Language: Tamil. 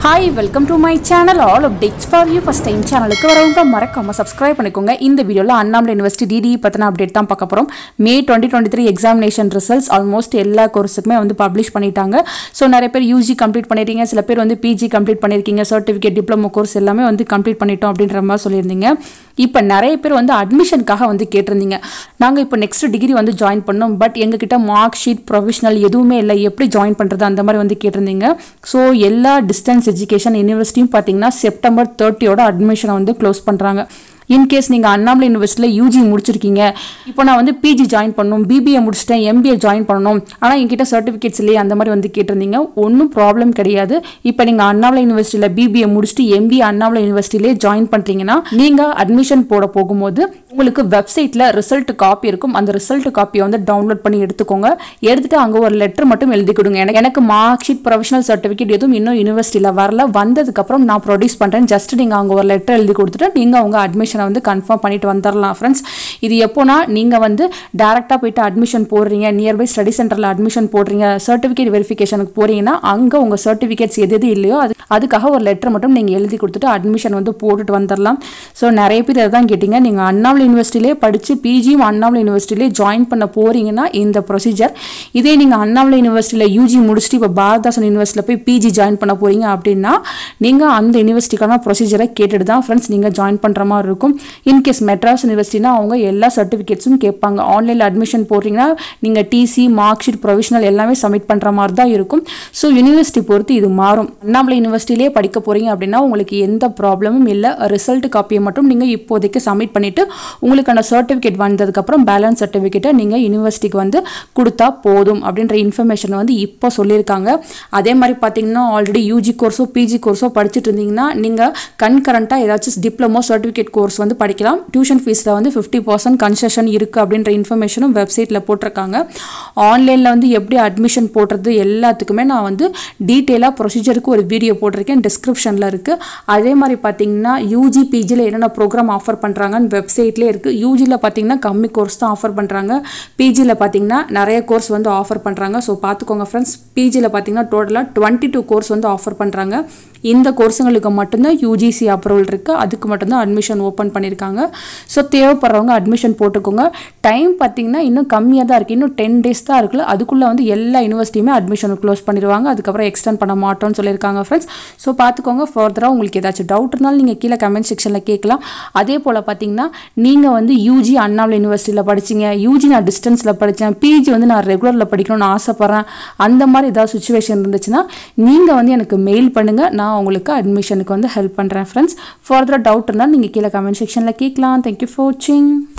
hi welcome to my channel all updates for you first time சேனலுக்கு வரவங்க மறக்காம சப்ஸ்கிரைப் பண்ணிக்கோங்க இந்த வீடியோவில் அண்ணாமலை யூனிவர்சிட்டி டிடி பற்றின அப்டேட் தான் பார்க்க போகிறோம் May twenty twenty three examination results almost எல்லா கோர்ஸுக்குமே வந்து பப்ளிஷ் பண்ணிட்டாங்க ஸோ நிறைய பேர் யூஜி கம்ப்ளீட் பண்ணிட்டீங்க சில பேர் வந்து பிஜி கம்ப்ளீட் பண்ணியிருக்கீங்க சர்டிஃபிகேட் டிப்ளமோ கோர்ஸ் எல்லாமே வந்து கம்ப்ளீட் பண்ணிட்டோம் அப்படின்ற மாதிரி சொல்லியிருந்தீங்க இப்போ நிறைய பேர் வந்து அட்மிஷனுக்காக வந்து கேட்டிருந்தீங்க நாங்கள் இப்போ நெக்ஸ்ட் டிகிரி வந்து ஜாயின் பண்ணோம் பட் எங்ககிட்ட மார்க் ஷீட் ப்ரொஃபஷனல் எதுவுமே இல்லை எப்படி ஜாயின் பண்ணுறது அந்த மாதிரி வந்து கேட்டிருந்தீங்க ஸோ எல்லா டிஸ்டன்ஸ் எஜுகேஷன் யூனிவர்சிட்டியும் பார்த்தீங்கன்னா செப்டம்பர் தேர்ட்டியோட அட்மிஷனை வந்து க்ளோஸ் பண்ணுறாங்க இன்கேஸ் நீங்கள் அண்ணாமலை யூனிவர்சிட்டியில் யூஜி முடிச்சிருக்கீங்க இப்போ நான் வந்து பிஜி ஜாயின் பண்ணணும் பிபிஏ முடிச்சிட்டேன் எம்பிஏ ஜாயின் பண்ணணும் ஆனால் என்கிட்ட சர்டிஃபிகேட்ஸ் இல்லையே அந்த மாதிரி வந்து கேட்டிருந்தீங்க ஒன்றும் ப்ராப்ளம் கிடையாது இப்போ நீங்கள் அண்ணாமலை யூனிவர்சிட்டியில் பிபிஏ முடிச்சுட்டு எம்பிஏ அண்ணாமலை யூனிவர்சிட்டிலே ஜாயின் பண்ணுறீங்கன்னா நீங்கள் அட்மிஷன் போட போகும்போது உங்களுக்கு வெப்சைட்டில் ரிசல்ட் காப்பி இருக்கும் அந்த ரிசல்ட் காப்பியை வந்து டவுன்லோட் பண்ணி எடுத்துக்கோங்க எடுத்துட்டு அங்கே ஒரு லெட்டர் மட்டும் எழுதி கொடுங்க எனக்கு எனக்கு மார்க் ஷீட் ப்ரொஃபஷனல் சர்டிஃபிகேட் எதுவும் இன்னும் யூனிவர்சிட்டியில் வரல வந்ததுக்கப்புறம் நான் ப்ரொடியூஸ் பண்ணுறேன் ஜஸ்ட் நீங்கள் அங்கே ஒரு லெட்டர் எழுதி கொடுத்துட்டு நீங்கள் உங்கள் அட்மிஷனை வந்து கன்ஃபார்ம் பண்ணிட்டு வந்துடலாம் ஃப்ரெண்ட்ஸ் இது எப்போனா நீங்கள் வந்து டேரெக்டாக போயிட்டு அட்மிஷன் போடுறீங்க நியர்பை ஸ்டடி சென்டரில் அட்மிஷன் போடுறீங்க சர்டிஃபிகேட் வெரிஃபிகேஷனுக்கு போறீங்கன்னா அங்கே உங்கள் சர்டிஃபிகேட்ஸ் எது எது இல்லையோ அது அதுக்காக ஒரு லெட்டர் மட்டும் நீங்கள் எழுதி கொடுத்துட்டு அட்மிஷன் வந்து போட்டுட்டு வந்துடலாம் ஸோ நிறைய பேர் அதை தான் கேட்டிங்க நீங்கள் அண்ணாமலை யூனிவர்சிட்டிலே படித்து பிஜியும் அண்ணாமலை யூனிவர்சிட்டிலே ஜாயின் பண்ண போறீங்கன்னா இந்த ப்ரொசீஜர் இதே நீங்கள் அண்ணாமலை யூனிவர்சிட்டியில் யூஜி முடிச்சுட்டு இப்போ பாரதாசன் யூனிவர்சிட்டியில் போய் பிஜி ஜாயின் பண்ண போறீங்க அப்படின்னா நீங்கள் அந்த யூனிவர்சிட்டிக்கான ப்ரொசீஜரை கேட்டுட்டு தான் ஃப்ரெண்ட்ஸ் நீங்கள் ஜாயின் பண்ணுற மாதிரி இருக்கும் இன்கேஸ் மெட்ராஸ் யூனிவர்சிட்டினா அவங்க எல்லா சர்டிஃபிகேட்ஸும் கேட்பாங்க ஆன்லைனில் அட்மிஷன் போடுறீங்கன்னா நீங்கள் டிசி மார்க் ஷீட் ப்ரொவிஷனல் எல்லாமே சப்மிட் பண்ணுற மாதிரி தான் இருக்கும் ஸோ யூனிவர்சிட்டி பொறுத்து இது மாறும் அண்ணாமலை யூனிவர்சிட்டிலே படிக்க போகிறீங்க அப்படின்னா உங்களுக்கு எந்த ப்ராப்ளமும் இல்லை ரிசல்ட் காப்பியை மட்டும் நீங்கள் இப்போதைக்கு சப்மிட் பண்ணிவிட்டு உங்களுக்கான சர்டிஃபிகேட் வந்ததுக்கப்புறம் பேலன்ஸ் சர்டிஃபிகேட்டை நீங்கள் யூனிவர்சிட்டிக்கு வந்து கொடுத்தா போதும் அப்படின்ற இன்ஃபர்மேஷன் வந்து இப்போ சொல்லியிருக்காங்க அதே மாதிரி பார்த்தீங்கன்னா ஆல்ரெடி யூஜி கோர்ஸோ பிஜி கோர்ஸோ படிச்சுட்டு இருந்தீங்கன்னா நீங்கள் கன்கரண்ட்டாக ஏதாச்சும் டிப்ளமோ சர்டிஃபிகேட் கோர்ஸ் வந்து படிக்கலாம் டியூஷன் ஃபீஸில் வந்து ஃபிஃப்டி பர்சன்ட் கன்செஷன் இருக்குது அப்படின்ற இன்ஃபர்மேஷனும் வெப்சைட்டில் போட்டிருக்காங்க ஆன்லைனில் வந்து எப்படி அட்மிஷன் போடுறது எல்லாத்துக்குமே நான் வந்து டீட்டெயிலாக ப்ரொசீஜருக்கு ஒரு வீடியோ போட்டிருக்கேன் டிஸ்கிரிப்ஷனில் இருக்குது அதே மாதிரி பார்த்தீங்கன்னா யூஜி பிஜியில் என்னென்ன ப்ரோக்ராம் ஆஃபர் பண்ணுறாங்கன்னு வெப்சைட்லேயே இருக்குது யூஜியில் பார்த்தீங்கன்னா கம்மி கோர்ஸ் தான் ஆஃபர் பண்ணுறாங்க பிஜியில் பார்த்தீங்கன்னா நிறைய கோர்ஸ் வந்து ஆஃபர் பண்ணுறாங்க ஸோ பார்த்துக்கோங்க ஃப்ரெண்ட்ஸ் பிஜியில் பார்த்தீங்கன்னா டோட்டலாக டுவெண்ட்டி டூ கோர்ஸ் வந்து ஆஃபர் பண்ணுறாங்க இந்த கோர்ஸுங்களுக்கு மட்டும்தான் யூஜிசி அப்ரூவல் இருக்குது அதுக்கு மட்டும்தான் அட்மிஷன் ஓப்பன் பண்ணியிருக்காங்க ஸோ தேவைப்படுறவங்க அட்மிஷன் போட்டுக்கோங்க டைம் பார்த்தீங்கன்னா இன்னும் கம்மியாக தான் இருக்குது இன்னும் டென் டேஸ் தான் இருக்குல்ல அதுக்குள்ளே வந்து எல்லா யூனிவர்சிட்டியுமே அட்மிஷன் க்ளோஸ் பண்ணிடுவாங்க அதுக்கப்புறம் எக்ஸ்டெண்ட் பண்ண மாட்டோம்னு சொல்லியிருக்காங்க ஃப்ரெண்ட்ஸ் ஸோ பார்த்துக்கோங்க ஃபர்தராக உங்களுக்கு ஏதாச்சும் டவுட் இருந்தாலும் நீங்கள் கீழே கமெண்ட் செக்ஷனில் கேட்கலாம் அதே போல் பார்த்தீங்கன்னா நீங்கள் வந்து யூஜி அண்ணாமலை யூனிவர்சிட்டியில் படிச்சீங்க யூஜி நான் டிஸ்டன்ஸில் படித்தேன் பிஜி வந்து நான் ரெகுலரில் படிக்கணும்னு ஆசைப்பட்றேன் அந்த மாதிரி ஏதாவது சுச்சுவேஷன் இருந்துச்சுன்னா நீங்கள் வந்து எனக்கு மெயில் பண்ணுங்கள் நான் உங்களுக்கு அட்மிஷனுக்கு வந்து ஹெல்ப் பண்ணுறேன் ஃப்ரெண்ட்ஸ் ஃபர்தராக டவுட் இருந்தால் நீங்கள் கீழே கமெண்ட் செக்ஷனில் கேட்கலாம் தேங்க்யூ ஃபார் வாட்சிங்